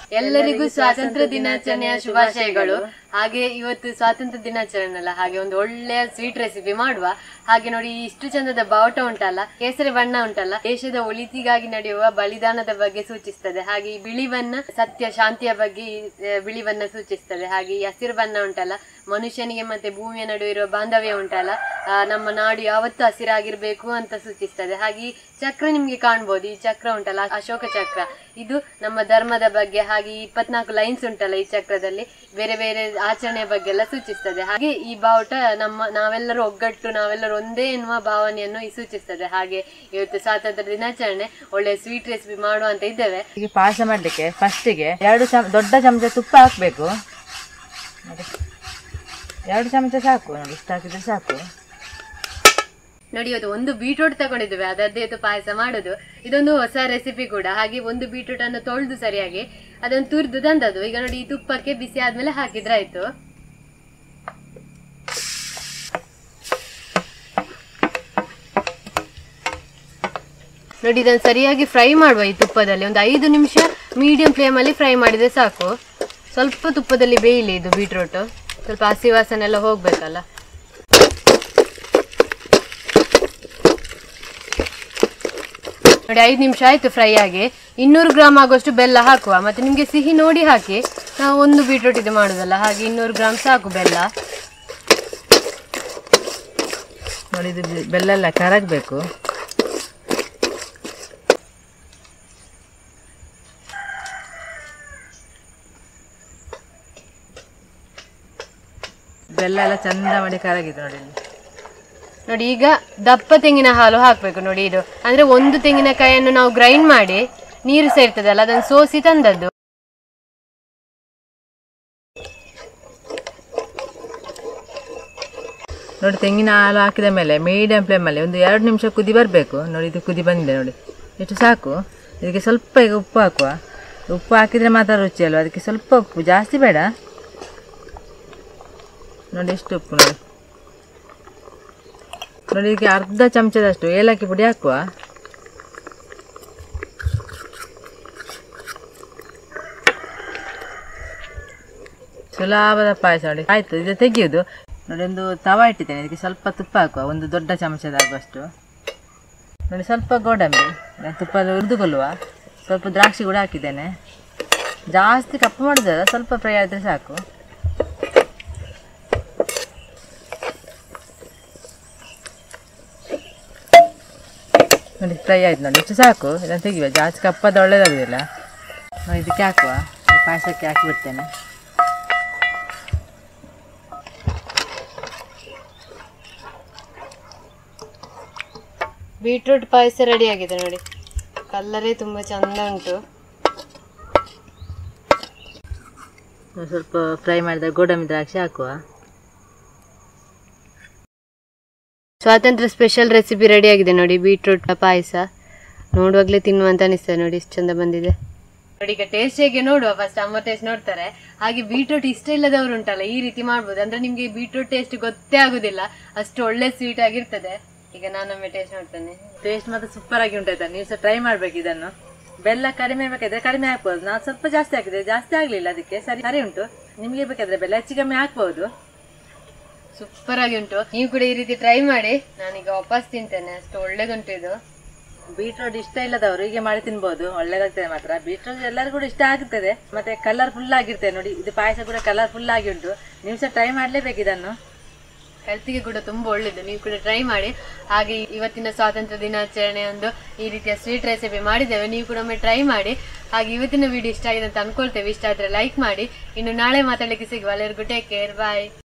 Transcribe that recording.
ಎಲ್ಲರಿಗೂ ಸ್ವಾತಂತ್ರ್ಯ ದಿನಾಚರಣೆಯ ಶುಭಾಶಯಗಳು ಹಾಗೆ ಇವತ್ತು ಸ್ವಾತಂತ್ರ್ಯ ದಿನಾಚರಣೆ ಅಲ್ಲ ಹಾಗೆ ಒಂದು ಒಳ್ಳೆಯ ಸ್ವೀಟ್ ರೆಸಿಪಿ ಮಾಡುವ ಹಾಗೆ ನೋಡಿ ಇಷ್ಟು ಚಂದದ ಬಾವುಟ ಉಂಟಲ್ಲ ಕೇಸರಿ ಬಣ್ಣ ಉಂಟಲ್ಲ ದೇಶದ ಒಳಿತಿಗಾಗಿ ನಡೆಯುವ ಬಲಿದಾನದ ಬಗ್ಗೆ ಸೂಚಿಸ್ತದೆ ಹಾಗೆ ಈ ಬಿಳಿ ಬಣ್ಣ ಸತ್ಯ ಶಾಂತಿಯ ಬಗ್ಗೆ ಈ, ಆ, ಬಿಳಿ ಬಣ್ಣ ಸೂಚಿಸ್ತದೆ ಹಾಗೆ ಈ ಹಸಿರು ಬಣ್ಣ ಉಂಟಲ್ಲ ಮನುಷ್ಯನಿಗೆ ಮತ್ತೆ ಭೂಮಿಯ ನಡುವೆ ಇರುವ ಬಾಂಧವ್ಯ ಉಂಟಲ್ಲ ಆ, ನಮ್ಮ ನಾಡು ಯಾವತ್ತೂ ಹಸಿರಾಗಿರ್ಬೇಕು ಅಂತ ಸೂಚಿಸ್ತದೆ ಹಾಗೆ ಈ ಚಕ್ರ ನಿಮ್ಗೆ ಕಾಣ್ಬೋದು ಈ ಚಕ್ರ ಉಂಟಲ್ಲ ಅಶೋಕ ಚಕ್ರ ಇದು ನಮ್ಮ ಧರ್ಮದ ಬಗ್ಗೆ ಹಾಗೆ ಈ ಇಪ್ಪತ್ನಾಲ್ಕು ಲೈನ್ಸ್ ಉಂಟಲ್ಲ ಈ ಚಕ್ರದಲ್ಲಿ ಬೇರೆ ಬೇರೆ ಆಚರಣೆಯ ಬಗ್ಗೆ ಎಲ್ಲ ಸೂಚಿಸ್ತದೆ ಹಾಗೆ ಈ ಬಾವುಟ ನಮ್ಮ ನಾವೆಲ್ಲರೂ ಒಗ್ಗಟ್ಟು ನಾವೆಲ್ಲರೂ ಒಂದೇ ಎನ್ನುವ ಭಾವನೆಯನ್ನು ಈ ಸೂಚಿಸ್ತದೆ ಹಾಗೆ ಇವತ್ತು ಸ್ವಾತಂತ್ರ್ಯ ದಿನಾಚರಣೆ ಒಳ್ಳೆ ಸ್ವೀಟ್ ರೆಸಿಪಿ ಮಾಡುವ ಅಂತ ಇದ್ದೇವೆ ಈಗ ಪಾಯಸ ಮಾಡಲಿಕ್ಕೆ ಫಸ್ಟಿಗೆ ಎರಡು ಚಮ ದೊಡ್ಡ ಚಮಚ ತುಪ್ಪ ಹಾಕಬೇಕು ನೋಡಿ ಎರಡು ಚಮಚ ಸಾಕು ನೋಡಿ ಇಷ್ಟು ಹಾಕಿದ್ರೆ ಸಾಕು ನೋಡಿ ಇವತ್ತು ಒಂದು ಬೀಟ್ರೂಟ್ ತಗೊಂಡಿದ್ದೇವೆ ಅದರದ್ದು ಇವತ್ತು ಪಾಯಸ ಮಾಡೋದು ಇದೊಂದು ಹೊಸ ರೆಸಿಪಿ ಕೂಡ ಹಾಗೆ ಒಂದು ಬೀಟ್ರೂಟ್ ಅನ್ನು ತೊಳೆದು ಸರಿಯಾಗಿ ಅದನ್ನು ತುರಿದು ತಂದದ್ದು ಈಗ ನೋಡಿ ಈ ತುಪ್ಪಕ್ಕೆ ಬಿಸಿ ಆದ್ಮೇಲೆ ಹಾಕಿದ್ರೆ ಆಯ್ತು ನೋಡಿ ಇದನ್ನು ಸರಿಯಾಗಿ ಫ್ರೈ ಮಾಡುವ ಈ ತುಪ್ಪದಲ್ಲಿ ಒಂದು ಐದು ನಿಮಿಷ ಮೀಡಿಯಂ ಫ್ಲೇಮಲ್ಲಿ ಫ್ರೈ ಮಾಡಿದ್ರೆ ಸಾಕು ಸ್ವಲ್ಪ ತುಪ್ಪದಲ್ಲಿ ಬೇಯಲಿ ಇದು ಬೀಟ್ರೂಟ್ ಸ್ವಲ್ಪ ಹಸಿ ವಾಸನೆ ಎಲ್ಲ ಹೋಗ್ಬೇಕಲ್ಲ ನೋಡಿ ಐದು ನಿಮಿಷ ಆಯ್ತು ಫ್ರೈ ಆಗಿ ಇನ್ನೂರು ಗ್ರಾಮ್ ಆಗುವಷ್ಟು ಬೆಲ್ಲ ಹಾಕುವ ಮತ್ತೆ ನಿಮಗೆ ಸಿಹಿ ನೋಡಿ ಹಾಕಿ ನಾವು ಒಂದು ಬೀಟ್ರೂಟ್ ಇದು ಮಾಡುದಲ್ಲ ಹಾಗೆ ಇನ್ನೂರು ಗ್ರಾಮ್ ಸಾಕು ಬೆಲ್ಲ ನೋಡಿ ಇದು ಬೆ- ಬೆಲ್ಲ ಎಲ್ಲ ಕರಗಬೇಕು ಬೆಲ್ಲ ಎಲ್ಲ ಚಂದ ಮಾಡಿ ಕರಗಿದೆ ನೋಡಿ ಇಲ್ಲಿ ನೋಡಿ ಈಗ ದಪ್ಪ ತೆಂಗಿನ ಹಾಲು ಹಾಕಬೇಕು ನೋಡಿ ಇದು ಅಂದ್ರೆ ಒಂದು ತೆಂಗಿನಕಾಯಿಯನ್ನು ನಾವು ಗ್ರೈಂಡ್ ಮಾಡಿ ನೀರು ಸೇರ್ತದಲ್ಲ ಅದನ್ನು ಸೋಸಿ ತಂದದ್ದು ನೋಡಿ ತೆಂಗಿನ ಹಾಲು ಹಾಕಿದ ಮೇಲೆ ಮೀಡಿಯಂ ಫ್ಲೇಮಲ್ಲಿ ಒಂದು ಎರಡು ನಿಮಿಷ ಕುದಿ ಬರಬೇಕು ನೋಡಿ ಇದು ಕುದಿ ಬಂದಿದೆ ನೋಡಿ ಇಷ್ಟು ಸಾಕು ಇದಕ್ಕೆ ಸ್ವಲ್ಪ ಈಗ ಉಪ್ಪು ಹಾಕುವ ಉಪ್ಪು ಹಾಕಿದರೆ ಮಾತ್ರ ರುಚಿ ಅಲ್ವಾ ಅದಕ್ಕೆ ಸ್ವಲ್ಪ ಉಪ್ಪು ಜಾಸ್ತಿ ಬೇಡ ನೋಡಿ ಎಷ್ಟು ಉಪ್ಪು ನೋಡಿ ನೋಡಿ ಇದಕ್ಕೆ ಅರ್ಧ ಚಮಚದಷ್ಟು ಏಲಕ್ಕಿ ಪುಡಿ ಹಾಕುವ ಸುಲಭದ ಪಾಯಸ ನೋಡಿ ಆಯ್ತು ಇದು ತೆಗೆಯುವುದು ನೋಡಿ ಒಂದು ತವ ಇಟ್ಟಿದ್ದೇನೆ ಇದಕ್ಕೆ ಸ್ವಲ್ಪ ತುಪ್ಪ ಹಾಕುವ ಒಂದು ದೊಡ್ಡ ಚಮಚದಾಗುವಷ್ಟು ನೋಡಿ ಸ್ವಲ್ಪ ಗೋಡಂಬಿ ನಾನು ತುಪ್ಪ ಹುರಿದುಕೊಳ್ಳುವ ಸ್ವಲ್ಪ ದ್ರಾಕ್ಷಿ ಕೂಡ ಹಾಕಿದ್ದೇನೆ ಜಾಸ್ತಿ ಕಪ್ಪು ಮಾಡಿದ್ರೆ ಸ್ವಲ್ಪ ಫ್ರೈ ಆದರೆ ಸಾಕು ನೋಡಿ ಫ್ರೈ ಆಯ್ತು ನೋಡಿ ಇಷ್ಟು ಸಾಕು ಇದನ್ನು ತೆಗಿಯುವ ಜಾಸ್ತಿ ಕಪ್ಪದ ಒಳ್ಳೇದಾಗೋದಿಲ್ಲ ನೋಡಿ ಇದಕ್ಕೆ ಹಾಕುವ ಈ ಪಾಯಸಕ್ಕೆ ಹಾಕಿಬಿಡ್ತೇನೆ ಬೀಟ್ರೂಟ್ ಪಾಯಸ ರೆಡಿ ಆಗಿದೆ ನೋಡಿ ಕಲ್ಲರೇ ತುಂಬಾ ಚಂದ ಉಂಟು ಒಂದು ಸ್ವಲ್ಪ ಫ್ರೈ ಮಾಡಿದ ಗೋಡಂಬಿ ದ್ರಾಕ್ಷಿ ಹಾಕುವ ಸ್ವಾತಂತ್ರ್ಯ ಸ್ಪೆಷಲ್ ರೆಸಿಪಿ ರೆಡಿ ಆಗಿದೆ ನೋಡಿ ಬೀಟ್ರೂಟ್ ಪಾಯಸ ನೋಡುವಾಗ್ಲೇ ತಿನ್ನುವಂತ ಅನಿಸ್ತದೆ ನೋಡಿ ಇಷ್ಟು ಚಂದ ಬಂದಿದೆ ನೋಡಿ ಈಗ ಟೇಸ್ಟ್ ಹೇಗೆ ನೋಡುವ ಫಸ್ಟ್ ಅಮ್ಮ ಟೇಸ್ಟ್ ನೋಡ್ತಾರೆ ಹಾಗೆ ಬೀಟ್ರೂಟ್ ಇಷ್ಟ ಇಲ್ಲದವರು ಉಂಟಲ್ಲ ಈ ರೀತಿ ಮಾಡ್ಬೋದು ಅಂದ್ರೆ ನಿಮ್ಗೆ ಬೀಟ್ರೂಟ್ ಟೇಸ್ಟ್ ಗೊತ್ತೇ ಆಗುದಿಲ್ಲ ಅಷ್ಟು ಒಳ್ಳೆ ಸ್ವೀಟ್ ಆಗಿರ್ತದೆ ಈಗ ನಾನೊಮ್ಮೆ ಟೇಸ್ಟ್ ನೋಡ್ತೇನೆ ಟೇಸ್ಟ್ ಮಾತ್ರ ಸೂಪರ್ ಆಗಿ ಉಂಟಾಯ್ತಾ ನೀವು ಸಹ ಟ್ರೈ ಮಾಡ್ಬೇಕು ಇದನ್ನು ಬೆಲ್ಲ ಕಡಿಮೆ ಬೇಕಾದ್ರೆ ಕಡಿಮೆ ಹಾಕ್ಬೋದು ನಾನು ಸ್ವಲ್ಪ ಜಾಸ್ತಿ ಹಾಕಿದೆ ಜಾಸ್ತಿ ಆಗಲಿಲ್ಲ ಅದಕ್ಕೆ ಸರಿ ಸರಿ ಉಂಟು ನಿಮಗೆ ಬೇಕಾದ್ರೆ ಬೆಲ್ಲ ಹೆಚ್ಚು ಕಮ್ಮಿ ಹಾಕ್ಬೋದು ಸೂಪರ್ ಆಗಿ ಉಂಟು ನೀವು ಕೂಡ ಈ ರೀತಿ ಟ್ರೈ ಮಾಡಿ ನಾನೀಗ ವಾಪಸ್ ತಿಂತೇನೆ ಅಷ್ಟು ಒಳ್ಳೇದುಂಟು ಇದು ಬೀಟ್ರೋಟ್ ಇಷ್ಟ ಇಲ್ಲದವರು ಹೀಗೆ ಮಾಡಿ ತಿನ್ಬೋದು ಒಳ್ಳೇದಾಗ್ತದೆ ಮಾತ್ರ ಬೀಟ್ರೋಟ್ ಎಲ್ಲರಿಗೂ ಕೂಡ ಇಷ್ಟ ಆಗುತ್ತದೆ ಮತ್ತೆ ಕಲರ್ ಫುಲ್ ಆಗಿರ್ತದೆ ನೋಡಿ ಇದು ಪಾಯಸ ಕೂಡ ಕಲರ್ ಫುಲ್ ಆಗಿ ಉಂಟು ನೀವು ಸಹ ಟ್ರೈ ಮಾಡಲೇಬೇಕು ಇದನ್ನು ಹೆಲ್ತಿಗೆ ಕೂಡ ತುಂಬಾ ಒಳ್ಳೇದು ನೀವು ಕೂಡ ಟ್ರೈ ಮಾಡಿ ಹಾಗೆ ಇವತ್ತಿನ ಸ್ವಾತಂತ್ರ್ಯ ದಿನಾಚರಣೆ ಒಂದು ಈ ರೀತಿಯ ಸ್ವೀಟ್ ರೆಸಿಪಿ ಮಾಡಿದ್ದೇವೆ ನೀವು ಕೂಡ ಒಮ್ಮೆ ಟ್ರೈ ಮಾಡಿ ಹಾಗೆ ಇವತ್ತಿನ ವಿಡಿಯೋ ಇಷ್ಟ ಆಗಿದೆ ಅಂತ ಅನ್ಕೊಳ್ತೇವೆ ಇಷ್ಟ ಆದ್ರೆ ಲೈಕ್ ಮಾಡಿ ಇನ್ನು ನಾಳೆ ಮಾತಾಡ್ಲಿಕ್ಕೆ ಸಿಗುವ ಎಲ್ಲರಿಗೂ ಟೇಕ್ ಕೇರ್ ಬಾಯ್